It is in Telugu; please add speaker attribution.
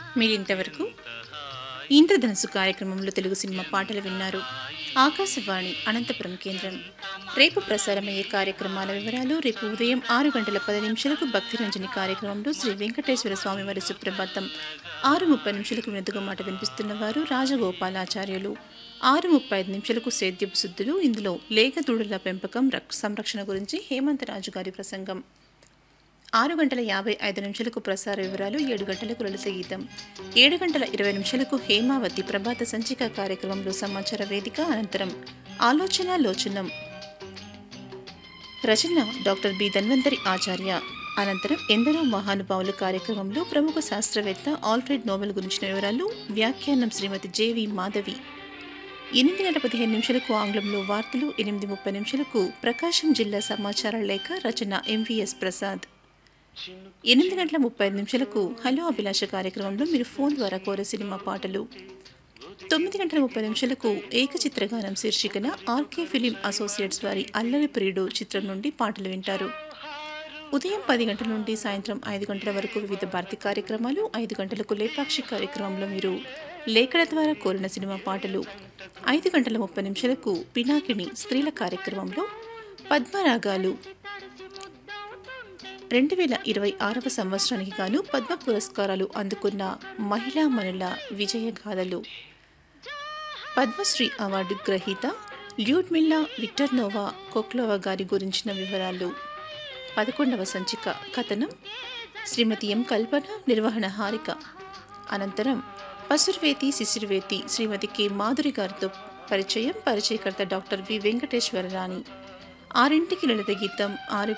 Speaker 1: మీరింతవరకు ఇంద్రధనుసు కార్యక్రమంలో తెలుగు సినిమా పాటలు విన్నారు ఆకాశవాణి అనంతపురం కేంద్రం రేపు ప్రసారమయ్యే కార్యక్రమాల వివరాలు రేపు ఉదయం ఆరు గంటల పది నిమిషాలకు భక్తిరంజని కార్యక్రమంలో శ్రీ వెంకటేశ్వర స్వామి వారి సుప్రభాతం ఆరు ముప్పై నిమిషాలకు వెనుకగా మాట వినిపిస్తున్న వారు రాజగోపాలాచార్యులు ఆరు ముప్పై ఐదు నిమిషాలకు సేద్యపు శుద్ధులు ఇందులో లేగదూడల పెంపకం రక్- సంరక్షణ గురించి హేమంతరాజు గారి ప్రసంగం ఆరు గంటల యాభై ఐదు నిమిషాలకు ప్రసార వివరాలు ఏడు గంటలకు లలిత గీతం ఏడు గంటల ఇరవై నిమిషాలకు హేమావతి ప్రభాత సంచిక కార్యక్రమంలో సమాచార వేదిక అనంతరం ఆలోచన లోచనం రచన డాక్టర్ బి ధన్వంతరి ఆచార్య అనంతరం ఎందరో మహానుభావుల కార్యక్రమంలో ప్రముఖ శాస్త్రవేత్త ఆల్ఫ్రెడ్ నోబెల్ గురించిన వివరాలు వ్యాఖ్యానం శ్రీమతి జేవి మాధవి ఎనిమిది గంటల పదిహేను నిమిషాలకు ఆంగ్లంలో వార్తలు ఎనిమిది ముప్పై నిమిషాలకు ప్రకాశం జిల్లా సమాచార లేఖ రచన ఎంవిఎస్ ప్రసాద్ ఎనిమిది గంటల ముప్పై ఐదు నిమిషాలకు హలో అభిలాష కార్యక్రమంలో మీరు ఫోన్ ద్వారా కోరే సినిమా పాటలు తొమ్మిది గంటల ముప్పై నిమిషాలకు ఏకచిత్రగానం శీర్షికన ఆర్కే ఫిలిం అసోసియేట్స్ వారి అల్లరి ప్రియుడు చిత్రం నుండి పాటలు వింటారు ఉదయం పది గంటల నుండి సాయంత్రం ఐదు గంటల వరకు వివిధ భారతి కార్యక్రమాలు ఐదు గంటలకు లేపాక్షి కార్యక్రమంలో మీరు లేఖల ద్వారా కోరిన సినిమా పాటలు ఐదు గంటల ముప్పై నిమిషాలకు పినాకిని స్త్రీల కార్యక్రమంలో పద్మరాగాలు రెండు వేల ఇరవై ఆరవ సంవత్సరానికి గాను పద్మ పురస్కారాలు అందుకున్న మహిళా మనుల విజయ గాథలు పద్మశ్రీ అవార్డు గ్రహీత ల్యూడ్మిల్లా విక్టర్నోవా కొక్లోవా గారి గురించిన వివరాలు పదకొండవ సంచిక కథనం శ్రీమతి ఎం కల్పన నిర్వహణ హారిక అనంతరం పసుర్వేతి శిశిర్వేతి శ్రీమతి కె మాధురి గారితో పరిచయం పరిచయకర్త డాక్టర్ వి వెంకటేశ్వర రాణి ఆరింటికి లలిత గీతం ఆరు